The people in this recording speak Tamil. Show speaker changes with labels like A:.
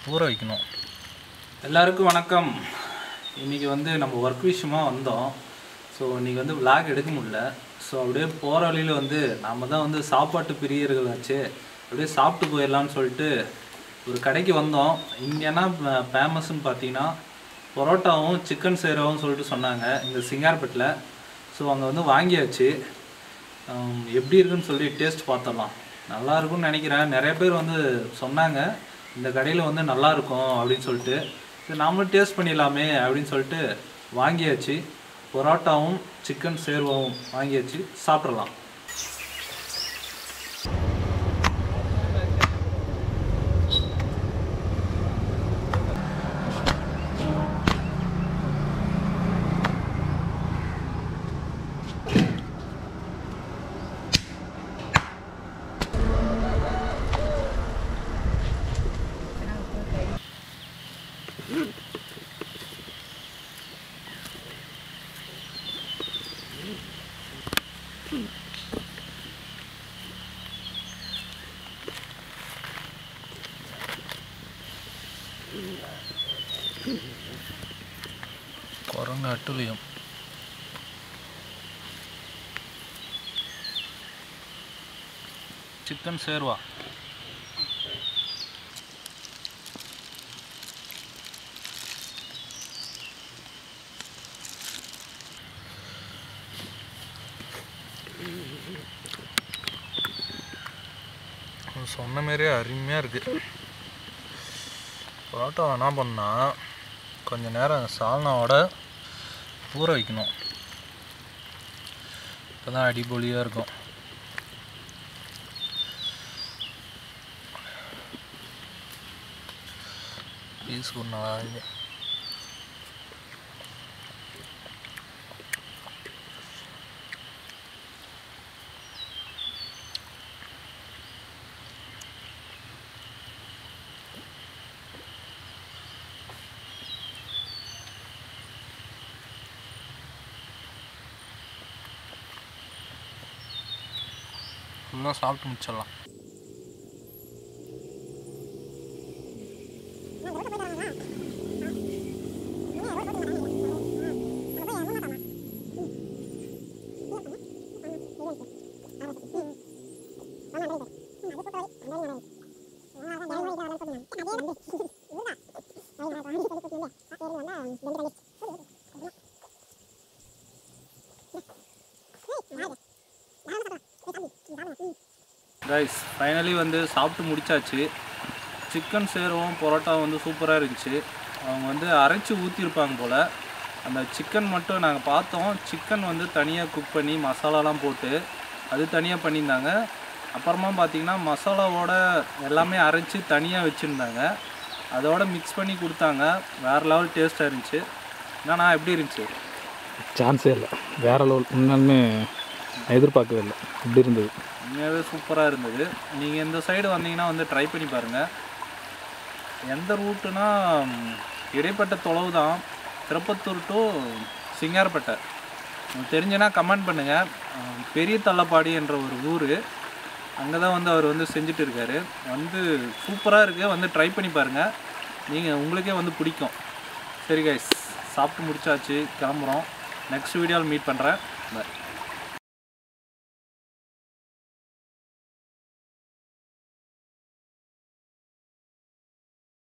A: ஊற வைக்கணும் எல்லாருக்கும் வணக்கம் இன்றைக்கி வந்து நம்ம ஒர்க் விஷயமா வந்தோம் ஸோ இன்றைக்கி வந்து vlog எடுக்க முடியல ஸோ அப்படியே போகிற வழியில் வந்து நாம தான் வந்து சாப்பாட்டு பிரியர்கள் ஆச்சு அப்படியே சாப்பிட்டு போயிடலாம்னு சொல்லிட்டு ஒரு கடைக்கு வந்தோம் இங்கே என்ன ஃபேமஸ்ன்னு பார்த்தீங்கன்னா பரோட்டாவும் சிக்கன் சேராவும் சொல்லிட்டு சொன்னாங்க இந்த சிங்கார்பேட்டில் ஸோ அங்கே வந்து வாங்கியாச்சு ஹம், எப்படி இருக்குன்னு சொல்லி டேஸ்ட் பார்த்தலாம் நல்லா இருக்கும்னு நினைக்கிறேன் நிறைய பேர் வந்து சொன்னாங்க இந்த கடையில் வந்து நல்லா இருக்கும் அப்படின்னு சொல்லிட்டு சரி நாமளும் டேஸ்ட் பண்ணிடலாமே அப்படின்னு சொல்லிட்டு வாங்கியாச்சு பரோட்டாவும் சிக்கன் சேர்வாவும் வாங்கியாச்சு சாப்பிட்றலாம் குரங்கு அட்டுலியம் சிக்கன் சேர்வா சொன்ன மாதிரியே அருமையாக இருக்குது பரோட்டா என்ன பண்ணால் கொஞ்ச நேரம் சால்னாவோட ஊற வைக்கணும் இப்போ தான் அடிபொலியாக இருக்கும் பீஸ் ஒரு நல்லா இருக்கு ஃபுல்லாக சாப்பிட்டு முடிச்சிடலாம் ரைஸ் ஃபைனலி வந்து சாப்பிட்டு முடிச்சாச்சு சிக்கன் சேர்வும் பரோட்டா வந்து சூப்பராக இருந்துச்சு அவங்க வந்து அரைச்சி ஊற்றிருப்பாங்க போல் அந்த சிக்கன் மட்டும் நாங்கள் பார்த்தோம் சிக்கன் வந்து தனியாக குக் பண்ணி மசாலாலாம் போட்டு அது தனியாக பண்ணியிருந்தாங்க அப்புறமா பார்த்தீங்கன்னா மசாலாவோட எல்லாமே அரைச்சி தனியாக வச்சுருந்தாங்க அதோட மிக்ஸ் பண்ணி கொடுத்தாங்க வேறு லெவல் டேஸ்ட்டாக இருந்துச்சு என்னண்ணா எப்படி இருந்துச்சு
B: சான்ஸே இல்லை வேற லெவல் உண்மையாலுமே நான் எதிர்பார்க்கவே இல்லை இப்படி இருந்தது
A: உண்மையாகவே சூப்பராக இருந்தது நீங்கள் இந்த சைடு வந்தீங்கன்னா வந்து ட்ரை பண்ணி பாருங்கள் எந்த ரூட்டுனா ம், இடைப்பட்ட தொலைவு தான் திருப்பத்தூர் டு சிங்காரப்பேட்டை உங்களுக்கு தெரிஞ்சுன்னா கமெண்ட் பண்ணுங்கள் பெரிய தள்ளப்பாடி என்ற ஒரு ஊர் அங்கே தான் வந்து அவர் வந்து செஞ்சுட்டு இருக்காரு வந்து சூப்பராக இருக்குது வந்து ட்ரை பண்ணி பாருங்கள் நீங்கள் உங்களுக்கே வந்து பிடிக்கும் சரி கைஸ் சாப்பிட்டு முடிச்சாச்சு கிளம்புறோம் நெக்ஸ்ட் வீடியோவில் மீட் பண்ணுறேன் பாய்